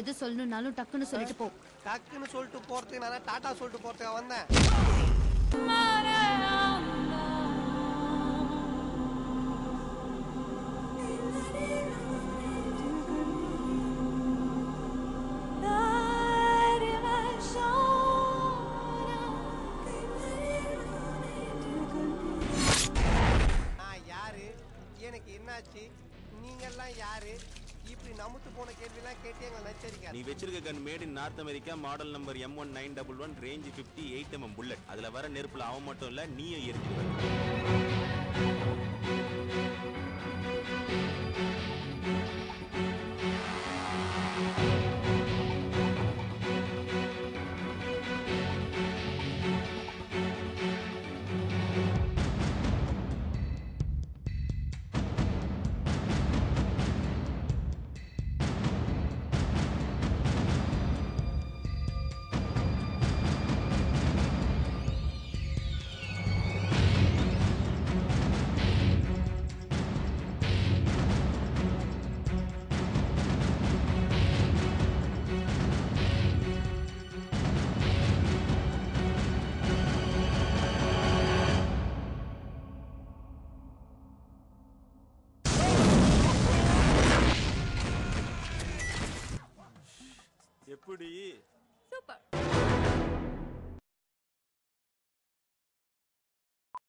எது சொல்லணும்னாலும் டக்குன்னு சொல்லிட்டு போ டக்குன்னு சொல்லிட்டு போறதுக்கு நான் டாடா சொல்லிட்டு போறதுக்கு வந்தேன் நான் யாரு எனக்கு என்னாச்சு நீங்க எல்லாம் யாரு இப்படி நமுத்து போன கேள்வி எல்லாம் கேட்டு எங்களை நச்சரிக்காது நீ வச்சிருக்க gun made in North America model number M one nine double one range fifty eight mm bullet அதுல வர நெருப்புல அவன் மட்டும் இல்ல நீயும் எரிஞ்சுடுவ எப்படி சூப்பர்